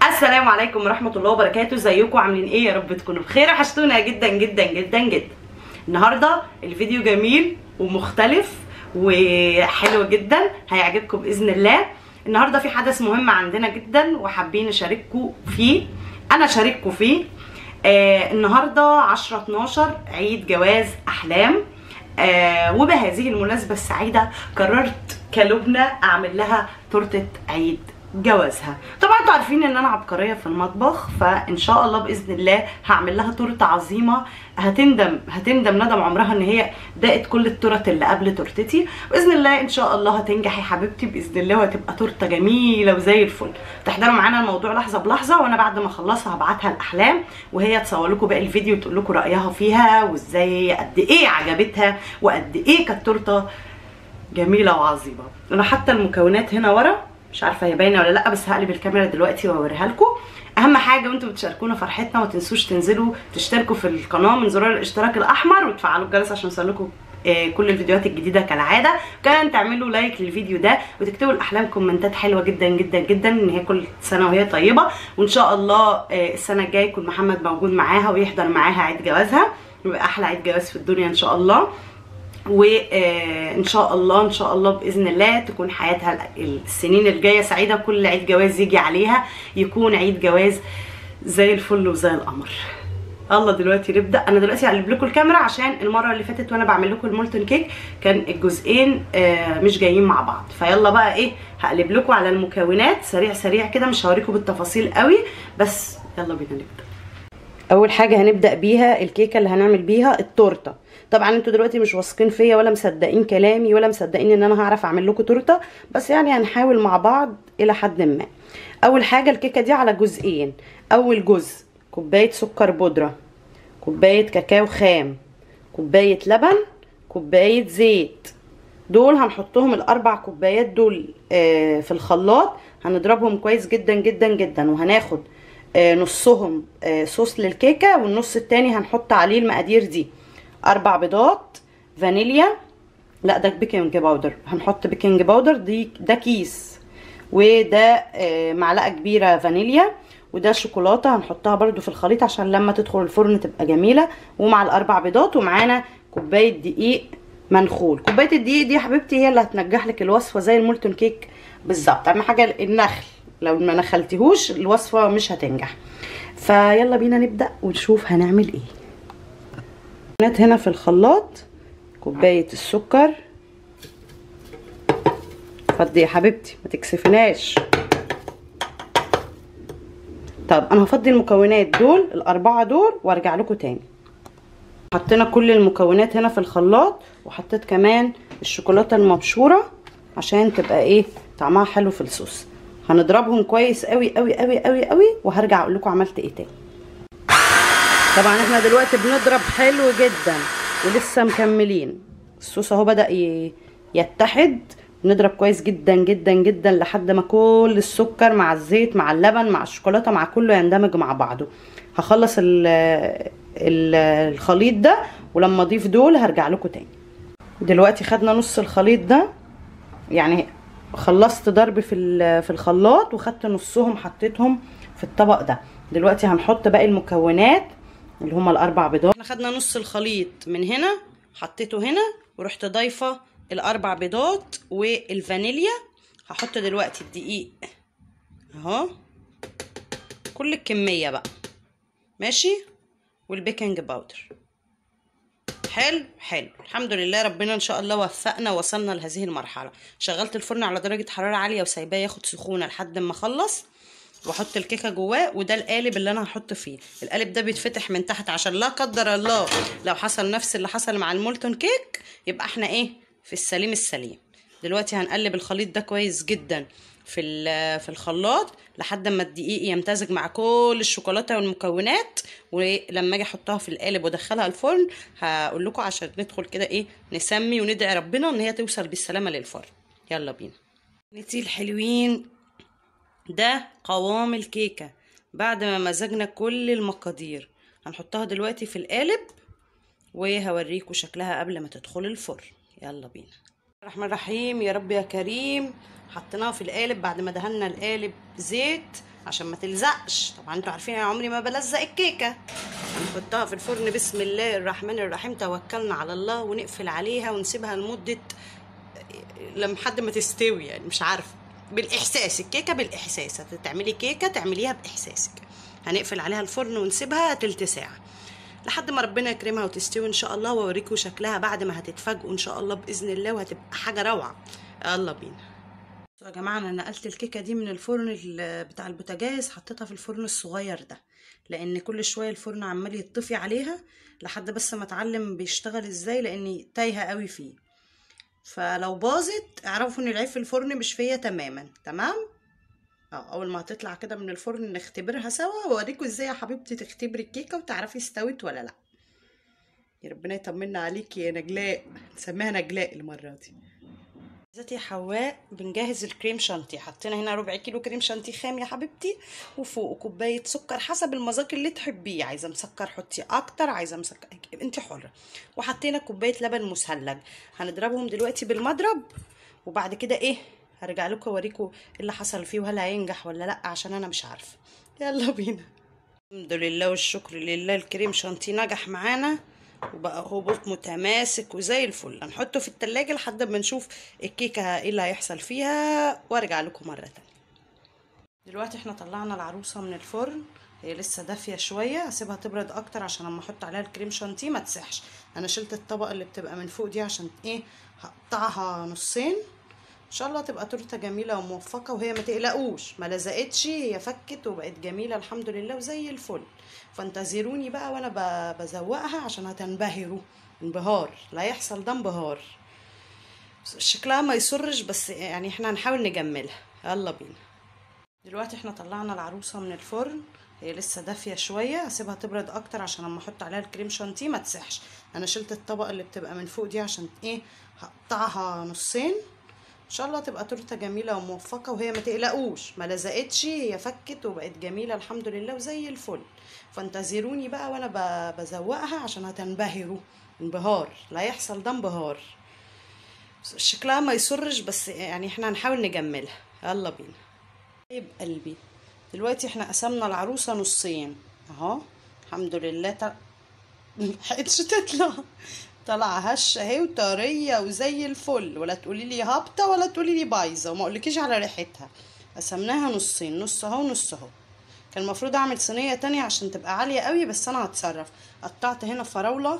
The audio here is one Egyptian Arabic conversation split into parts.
السلام عليكم ورحمه الله وبركاته ازيكم عاملين ايه يا رب تكونوا بخير وحشتونا جدا جدا جدا جدا النهارده الفيديو جميل ومختلف وحلو جدا هيعجبكم باذن الله النهارده في حدث مهم عندنا جدا وحابين نشارككم فيه انا شارككم فيه آه النهارده 10 12 عيد جواز احلام آه وبهذه المناسبه السعيده قررت كلبنى اعمل لها تورته عيد جوازها طبعا انتوا عارفين ان انا عبقريه في المطبخ فان شاء الله باذن الله هعمل لها تورته عظيمه هتندم هتندم ندم عمرها ان هي دقت كل التورت اللي قبل تورتتي باذن الله ان شاء الله هتنجح يا حبيبتي باذن الله وهتبقى تورته جميله وزي الفل تحضروا معانا الموضوع لحظه بلحظه وانا بعد ما اخلصها هبعتها لاحلام وهي تصور لكم باقي الفيديو وتقول لكم رايها فيها وازاي قد ايه عجبتها وقد ايه كانت تورته جميله وعظيمه انا حتى المكونات هنا ورا مش عارفه هي باينه ولا لا بس هقلب الكاميرا دلوقتي واوريها لكم اهم حاجه وانتم بتشاركونا فرحتنا ما تنسوش تنزلوا تشتركوا في القناه من زرار الاشتراك الاحمر وتفعلوا الجرس عشان يوصلكم كل الفيديوهات الجديده كالعاده كمان تعملوا لايك للفيديو ده وتكتبوا الاحلام كومنتات حلوه جدا جدا جدا ان هي كل سنه وهي طيبه وان شاء الله السنه الجايه يكون محمد موجود معاها ويحضر معاها عيد جوازها يبقى احلى عيد جواز في الدنيا ان شاء الله وان شاء الله ان شاء الله باذن الله تكون حياتها السنين الجايه سعيده كل عيد جواز يجي عليها يكون عيد جواز زي الفل وزي القمر الله دلوقتي نبدا انا دلوقتي هقلب لكم الكاميرا عشان المره اللي فاتت وانا بعمل لكم المولتون كيك كان الجزئين مش جايين مع بعض فيلا بقى ايه هقلب لكم على المكونات سريع سريع كده مش هوريكم بالتفاصيل قوي بس يلا بينا نبدا اول حاجه هنبدا بيها الكيكه اللي هنعمل بيها التورته طبعا انتوا دلوقتي مش واثقين فيا ولا مصدقين كلامي ولا مصدقين ان انا هعرف اعمل لكم تورته بس يعني هنحاول مع بعض الى حد ما اول حاجه الكيكه دي على جزئين اول جزء كوبايه سكر بودره كوبايه كاكاو خام كوبايه لبن كوبايه زيت دول هنحطهم الاربع كوبايات دول آه في الخلاط هنضربهم كويس جدا جدا جدا وهناخد آه نصهم آه صوص للكيكه والنص التاني هنحط عليه المقادير دي اربع بيضات فانيليا لا ده بيكنج باودر هنحط بيكنج باودر دي ده كيس وده معلقه كبيره فانيليا وده شوكولاته هنحطها برده في الخليط عشان لما تدخل الفرن تبقى جميله ومع الاربع بيضات ومعانا كوبايه دقيق منخول كوبايه الدقيق دي يا حبيبتي هي اللي هتنجح لك الوصفه زي المولتون كيك بالظبط اهم حاجه النخل لو ما نخلتيهوش الوصفه مش هتنجح فيلا بينا نبدا ونشوف هنعمل ايه هنا في الخلاط كوبايه السكر فضي يا حبيبتي ما تكسفناش طب انا هفضي المكونات دول الاربعه دول وارجع لكم تاني حطينا كل المكونات هنا في الخلاط وحطيت كمان الشوكولاته المبشوره عشان تبقى ايه طعمها حلو في الصوص هنضربهم كويس قوي قوي قوي قوي قوي وهرجع اقول لكم عملت ايه تاني طبعا احنا دلوقتي بنضرب حلو جدا ولسه مكملين الصوص اهو بدا يتحد نضرب كويس جدا جدا جدا لحد ما كل السكر مع الزيت مع اللبن مع الشوكولاته مع كله يندمج مع بعضه هخلص ال ال الخليط ده ولما اضيف دول هرجع لكم تاني دلوقتي خدنا نص الخليط ده يعني خلصت ضرب في في الخلاط وخدت نصهم حطيتهم في الطبق ده دلوقتي هنحط باقي المكونات اللي هما الاربع بيضات احنا خدنا نص الخليط من هنا حطيته هنا ورحت ضايفه الاربع بيضات والفانيليا هحط دلوقتي الدقيق اهو كل الكميه بقى ماشي والبيكنج باودر حلو حلو الحمد لله ربنا ان شاء الله وفقنا وصلنا لهذه المرحله شغلت الفرن على درجه حراره عاليه وسايباه ياخد سخونه لحد ما اخلص واحط الكيكه جواه وده القالب اللي انا هحط فيه القالب ده بيتفتح من تحت عشان لا قدر الله لو حصل نفس اللي حصل مع المولتون كيك يبقى احنا ايه في السليم السليم دلوقتي هنقلب الخليط ده كويس جدا في في الخلاط لحد ما الدقيق يمتزج مع كل الشوكولاته والمكونات ولما اجي احطها في القالب وادخلها الفرن هقول لكم عشان ندخل كده ايه نسمي وندعي ربنا ان هي توصل بالسلامه للفرن يلا بينا نتي الحلوين ده قوام الكيكه بعد ما مزجنا كل المقادير هنحطها دلوقتي في القالب وهوريكم شكلها قبل ما تدخل الفرن يلا بينا الرحمن الرحيم يا رب يا كريم حطيناها في القالب بعد ما دهنا القالب زيت عشان ما تلزقش طبعا انتوا عارفين انا عمري ما بلزق الكيكه هنحطها في الفرن بسم الله الرحمن الرحيم توكلنا على الله ونقفل عليها ونسيبها لمده لما حد ما تستوي يعني مش عارفه بالاحساس الكيكه بالاحساس هتعملي كيكه تعمليها باحساسك هنقفل عليها الفرن ونسيبها تلت ساعه لحد ما ربنا يكرمها وتستوي ان شاء الله واوريكم شكلها بعد ما هتتفاجئوا ان شاء الله باذن الله وهتبقى حاجه روعه يلا بينا يا جماعه انا نقلت الكيكه دي من الفرن بتاع البوتاجاز حطيتها في الفرن الصغير ده لان كل شويه الفرن عمال يطفي عليها لحد بس ما اتعلم بيشتغل ازاي لاني تايهه قوي فيه فلو باظت اعرفوا ان العيب في الفرن مش فيا تماما تمام اه اول ما هتطلع كده من الفرن نختبرها سوا واوريكم ازاي يا حبيبتي تختبري الكيكه وتعرفي استوت ولا لا يا ربنا يطمنا عليكي يا نجلاء نسميها نجلاء المره دي ذاتي حواء بنجهز الكريم شانتي حطينا هنا ربع كيلو كريم شانتي خام يا حبيبتي وفوق كوبايه سكر حسب المذاق اللي تحبيه عايزه مسكر حطي اكتر عايزه مسكر انت حره وحطينا كوبايه لبن مثلج هنضربهم دلوقتي بالمضرب وبعد كده ايه هرجع لكم اوريكم اللي حصل فيه وهل هينجح ولا لا عشان انا مش عارفه يلا بينا الحمد لله والشكر لله الكريم شانتي نجح معانا وبقى هبوط متماسك وزي الفل هنحطه في التلاجة لحد ما نشوف الكيكة ايه اللي هيحصل فيها وارجع لكم مرة تانية دلوقتي احنا طلعنا العروسة من الفرن هي لسه دافية شوية هسيبها تبرد اكتر عشان لما احط عليها الكريم شانتيه ما تسحش انا شلت الطبقة اللي بتبقى من فوق دي عشان ايه هقطعها نصين ان شاء الله تبقى تورته جميله وموفقه وهي ما تقلقوش ما لزقتش هي فكت وبقت جميله الحمد لله وزي الفل فانتظروني بقى وانا بزوقها عشان هتنبهروا انبهار لا يحصل ده انبهار شكلها ما يسرش بس يعني احنا هنحاول نجملها يلا بينا دلوقتي احنا طلعنا العروسه من الفرن هي لسه دافيه شويه هسيبها تبرد اكتر عشان لما احط عليها الكريم شانتيه ما تسحش انا شلت الطبقه اللي بتبقى من فوق دي عشان ايه هقطعها نصين ان شاء الله تبقى تورته جميله وموفقه وهي ما تقلقوش ما لزقتش هي فكت وبقت جميله الحمد لله وزي الفل فانتظروني بقى وانا بزوقها عشان هتنبهروا انبهار لا يحصل ده انبهار شكلها ما يسرش بس يعني احنا هنحاول نجملها يلا بينا طيب قلبي دلوقتي احنا قسمنا العروسه نصين اهو الحمد لله تل... ملحقتش تطلع طالعه هشه اهي وطريه وزي الفل ولا تقولي لي هابطه ولا تقولي لي بايظه وما اقولكيش على ريحتها قسمناها نصين نص اهو ونص اهو كان المفروض اعمل صينيه تانية عشان تبقى عاليه قوي بس انا هتصرف قطعت هنا فراوله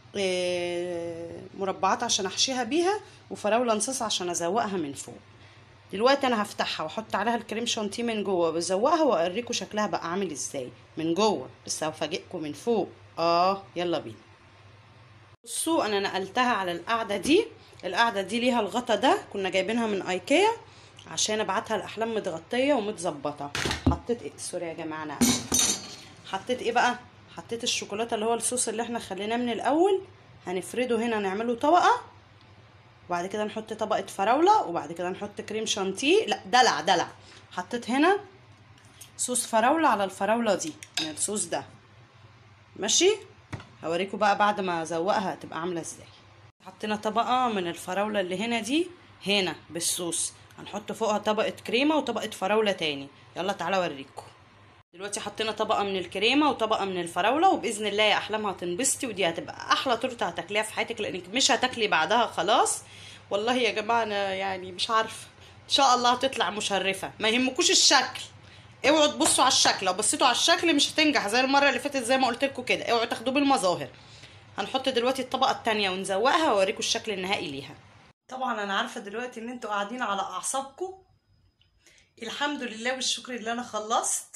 مربعات عشان احشيها بيها وفراوله نصاص عشان ازوقها من فوق دلوقتي انا هفتحها واحط عليها الكريم شانتيه من جوه وازوقها واوريكم شكلها بقى عامل ازاي من جوه بس هفاجئكم من فوق اه يلا بينا بصوا انا نقلتها على القاعده دي القاعده دي ليها الغطا ده كنا جايبينها من ايكيا عشان ابعتها الاحلام متغطيه ومتظبطه حطيت ايه سوري يا جماعه انا حطيت ايه بقى حطيت الشوكولاته اللي هو الصوص اللي احنا خليناه من الاول هنفرده هنا نعمله طبقه وبعد كده نحط طبقه فراوله وبعد كده نحط كريم شانتيه لا دلع دلع حطيت هنا صوص فراوله على الفراوله دي يعني الصوص ده ماشي هوريكم بقى بعد ما ازوقها هتبقى عامله ازاي حطينا طبقه من الفراوله اللي هنا دي هنا بالصوص هنحط فوقها طبقه كريمه وطبقه فراوله تاني يلا تعالى اوريكم دلوقتي حطينا طبقه من الكريمه وطبقه من الفراوله وباذن الله يا احلام هتنبسطي ودي هتبقى احلى تورته هتاكليها في حياتك لانك مش هتاكلي بعدها خلاص والله يا جماعه انا يعني مش عارفه ان شاء الله هتطلع مشرفه ما يهمكوش الشكل اوعوا تبصوا على الشكل لو بصيتوا على الشكل مش هتنجح زي المره اللي فاتت زي ما قلت لكم كده اوعوا تاخدوه بالمظاهر هنحط دلوقتي الطبقه التانية ونزوقها واوريكم الشكل النهائي ليها طبعا انا عارفه دلوقتي ان انتوا قاعدين على اعصابكم الحمد لله والشكر لله انا خلصت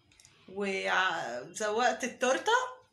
وزوقت التورته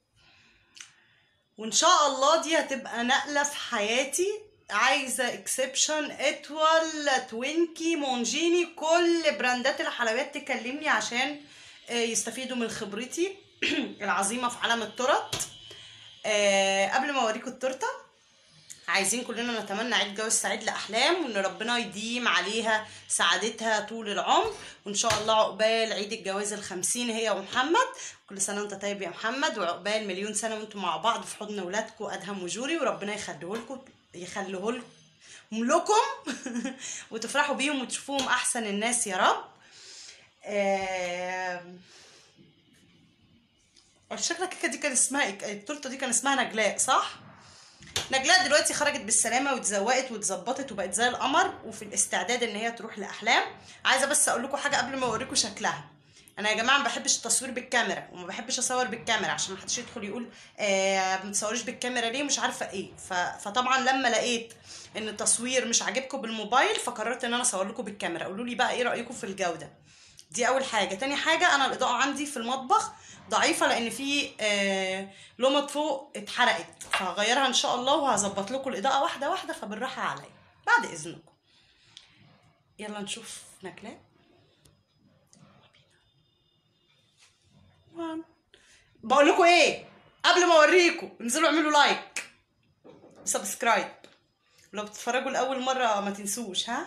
وان شاء الله دي هتبقى نقله في حياتي عايزه اكسبشن اتول توينكي مونجيني كل براندات الحلويات تكلمني عشان يستفيدوا من خبرتي العظيمه في عالم التورت قبل ما اوريكم التورته عايزين كلنا نتمنى عيد جواز سعيد لاحلام وان ربنا يديم عليها سعادتها طول العمر وان شاء الله عقبال عيد الجواز الخمسين هي ومحمد كل سنه وانت طيب يا محمد وعقبال مليون سنه وانتم مع بعض في حضن ولادكم ادهم وجوري وربنا يخليه لكم يخليه لكم وتفرحوا بيهم وتشوفوهم احسن الناس يا رب آم، شكلك الكيكه دي كان اسمها ايه التورته دي كان اسمها نجلاء صح نجلاء دلوقتي خرجت بالسلامه واتزوقت واتظبطت وبقت زي القمر وفي الاستعداد ان هي تروح لاحلام عايزه بس اقول لكم حاجه قبل ما اوريكم شكلها انا يا جماعه ما بحبش التصوير بالكاميرا وما بحبش اصور بالكاميرا عشان ما حدش يدخل يقول آه ما بتصوريش بالكاميرا ليه مش عارفه ايه ف... فطبعا لما لقيت ان التصوير مش عاجبكم بالموبايل فقررت ان انا اصور لكم بالكاميرا قولوا لي بقى ايه رايكم في الجوده دي اول حاجه تاني حاجه انا الاضاءه عندي في المطبخ ضعيفه لان في آه لمض فوق اتحرقت فهغيرها ان شاء الله وهظبط لكم الاضاءه واحده واحده فبالراحه عليا بعد اذنكم يلا نشوف نجلاء بقول لكم ايه قبل ما اوريكم انزلوا اعملوا لايك سبسكرايب لو بتتفرجوا لاول مره ما تنسوش ها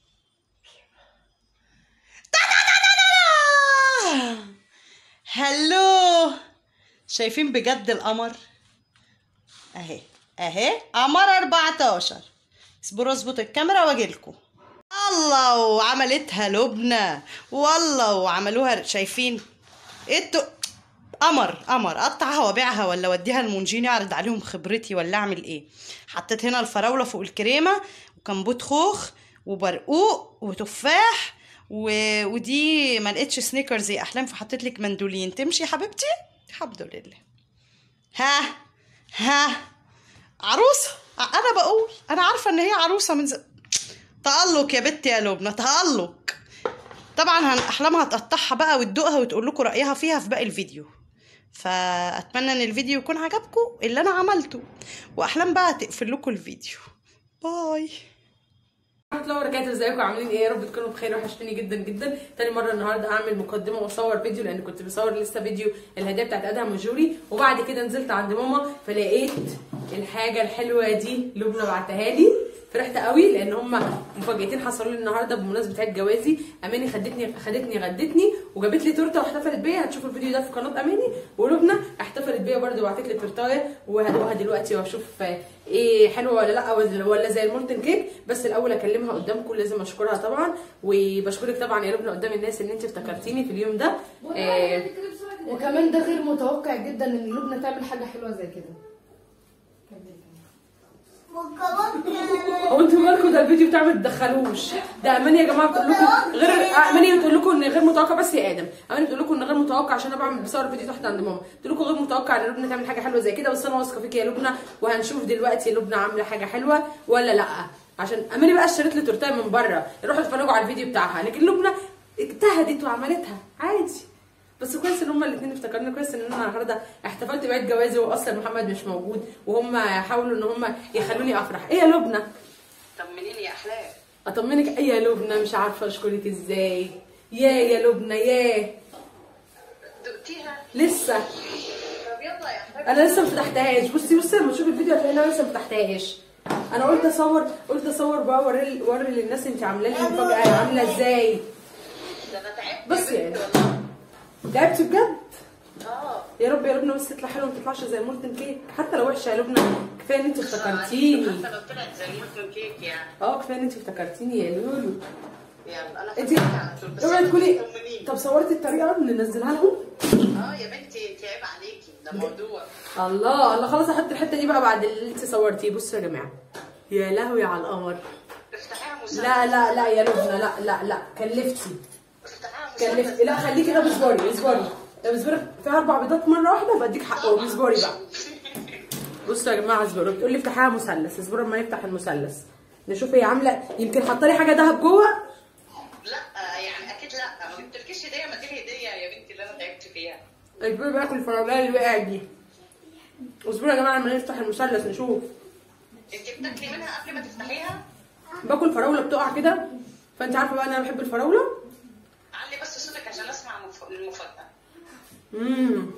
تا تا تا تا تا تا. هلو شايفين بجد القمر اهي اهي قمر 14 اصبروا اظبط الكاميرا واجيلكوا الله وعملتها لبنى والله وعملوها شايفين انتوا قمر قمر اقطعها وابيعها ولا اوديها المونجيني اعرض عليهم خبرتي ولا اعمل ايه حطيت هنا الفراوله فوق الكريمه وكمبوت خوخ وبرقوق وتفاح و... ودي ما لقيتش سنيكرز يا احلام فحطيت لك مندولين تمشي يا حبيبتي الحمد لله ها ها عروسه انا بقول انا عارفه ان هي عروسه من ز... تألق يا بنتي يا لبنى تألق طبعا هن- احلام هتقطعها بقى وتدوقها وتقول لكم رايها فيها في باقي الفيديو فاتمنى ان الفيديو يكون عجبكم اللي انا عملته واحلام بقى تقفل لكم الفيديو باي ورحمة الله وبركاته ازيكم عاملين ايه يا رب تكونوا بخير وحشتوني جدا جدا تاني مره النهارده هعمل مقدمه واصور فيديو لان كنت بصور لسه فيديو الهديه بتاعت ادهم وجوري وبعد كده نزلت عند ماما فلقيت الحاجه الحلوه دي لبنى بعتها لي فرحت قوي لان هم مفاجاتين حصلوا لي النهارده بمناسبه عيد جوازي اماني خدتني خدتني غدتني وجابت لي تورته واحتفلت بيا هتشوفوا الفيديو ده في قناه اماني ولبنى احتفلت بيا برده وبعتت لي تورتايه وهدوقها دلوقتي واشوف ايه حلوه ولا لا ولا ولا زي المولتن كيك بس الاول اكلمها قدامكم لازم اشكرها طبعا وبشكرك طبعا يا لبنى قدام الناس ان انت افتكرتيني في اليوم ده إيه وكمان ده غير متوقع جدا ان لبنى تعمل حاجه حلوه زي كده هو انتوا مالكم ده الفيديو بتاع ما تدخلوش ده اماني يا جماعه بتقول لكم غير اماني بتقول لكم ان غير متوقع بس يا ادم اماني بتقول لكم ان غير متوقع عشان انا بعمل بصور فيديو تحت عند ماما بتقول لكم غير متوقع ان لبنى تعمل حاجه حلوه زي كده بس انا واثقه فيك يا لبنى وهنشوف دلوقتي لبنى عامله حاجه حلوه ولا لا عشان اماني بقى اشتريت لي تورتايه من بره روحوا اتفرجوا على الفيديو بتاعها لكن لبنى اجتهدت وعملتها عادي بس كويس ان هما الاثنين افتكرنا كويس ان انا النهارده احتفلت بعيد جوازي واصلا محمد مش موجود وهم حاولوا ان هم يخلوني افرح ايه يا لبنى طمنيني يا احلام اطمنك ايه يا لبنى مش عارفه اشكرك ازاي يا يا لبنى يا دقتيها لسه طب يلا يا احلام انا لسه ما فتحتهاش بصي بصي لما تشوفي الفيديو هتلاقي إن انا لسه ما فتحتهاش انا قلت اصور قلت اصور بقى اوري اوري للناس انت عامله لي مفاجاه عامله ازاي ده انا تعبت بصي يعني تعبتي بجد اه يا رب يا لبنى بس تطلع حلوه ما تطلعش زي المولتن كيك حتى لو وحشه يا لبنى كفايه ان انت افتكرتيني لو طلعت زي المولتن كيك يعني اه كفايه ان انت افتكرتيني يا لولو يلا انا انت فاكرة على طول، بس اوعي تكوني طمنيني. طب صورتي الطريقه ننزلها لهم اه يا بنتي انت عيب عليكي ده موضوع الله الله خلاص احط الحته دي بقى بعد اللي انت صورتيه بصوا يا جماعه يا لهوي على القمر افتحيها مثلث لا لا لا يا لبنى لا لا لا كلفتي افتحيها كلفتي مثلث لا خليكي ده بصبري اصبري ده بصبري فيها اربع بيضات مره واحده بديك حقه بصبري بقى بصوا يا جماعه اصبروا بتقول لي افتحيها مثلث اصبروا اما نفتح المثلث نشوف هي عامله يمكن حاطه لي حاجه دهب جوه لا يعني اكيد لا ما جبتلكيش هديه ما دي الهديه يا بنتي اللي انا تعبت فيها اصبروا باكل الفراوله اللي وقعت دي اصبروا يا جماعه لما نفتح المثلث نشوف انت بتاكلي منها قبل ما تفتحيها باكل فراوله بتقع كده فانت عارفه بقى ان انا بحب الفراوله علي بس صوتك عشان اسمع مف- المفاجاه امم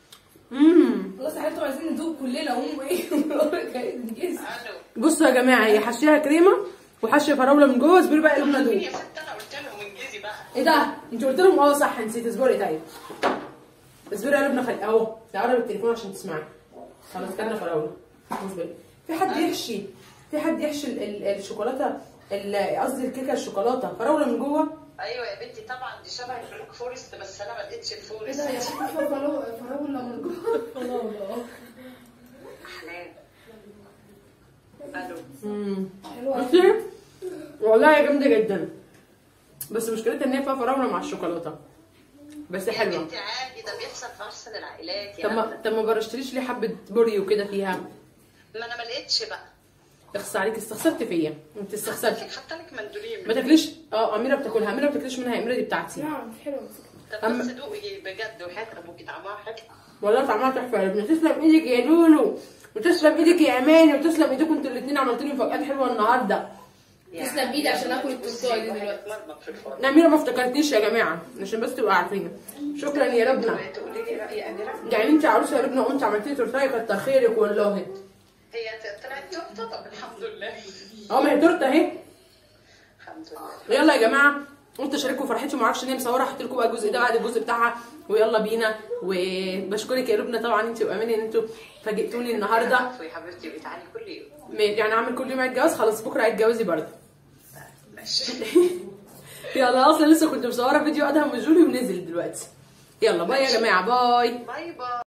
امم خلاص يا حبيبتي عايزين ندوق كلنا هم ايه نجهز الو بصوا يا جماعه هي حشيها كريمه وحشيه فراوله من جوه اصبري بقى قلبنا مين دوق يا ست انا قلت لهم انجزي بقى ايه ده انت قلت لهم اه صح نسيت اصبري طيب اصبري يا لبنى خلي اهو تعالى بالتليفون عشان تسمعي خلاص كلنا فراوله اصبري في حد يحشي في حد يحشي ال- ال- الشوكولاته ال- قصدي الكيكه الشوكولاته فراوله من جوه ايوه يا بنتي طبعا دي شبه البلوك فورست بس انا ما لقيتش ايه الفورست ده يا شيخة فراولة فراولة من جوه الله الله احلام الو امم حلوة بصي والله هي جامده جدا بس مشكلتها ان هي فيها فراوله مع الشوكولاته بس يا حلوه بنتي عادي ده بيحصل في ارسل العائلات يا طب ما هبلة. طب ما برشتريش ليه حبه بوري وكده فيها ما انا ما لقيتش بقى اخص عليك استخسرت فيا انت استخسرتي حتى لك مندولين ما تاكليش اه اميره بتاكلها اميره ما بتاكليش منها اميره دي بتاعتي نعم حلوة طب أما- بس دوقي بجد وحياة ابوكي طعمها حلو والله طعمها تحفه يا ابني تسلم ايدك يا نونو وتسلم ايدك يا اماني وتسلم ايديكم انتوا الاثنين عملتوا لي مفاجآت حلوه النهارده تسلم إيدي عشان آكل التورتاية دي دلوقتي. اتمرمط في الفرن اميره ما افتكرتنيش يا جماعه عشان بس تبقوا عارفين شكرا يا لبنى تقولي لي راي اميره يعني انت عروسه يا لبنى وانت عملتي لي تورتايه كتر خيرك والله هي طلعت تورته طب الحمد لله اه ما هي تورته اهي الحمد لله يلا يا جماعه قلت اشارككم فرحتي وما اعرفش ان هي مصوره هحط لكم بقى الجزء ده بعد الجزء بتاعها ويلا بينا وبشكرك يا لبنى طبعا انت واماني ان انتوا فاجئتوني النهارده عفوا يا حبيبتي بتعالي كل يوم م- يعني اعمل كل يوم عيد جواز خلاص بكره عيد جوازي برضه ماشي يلا اصلا لسه كنت مصوره فيديو ادهم وجولي ونزل دلوقتي يلا باي يا جماعه باي باي باي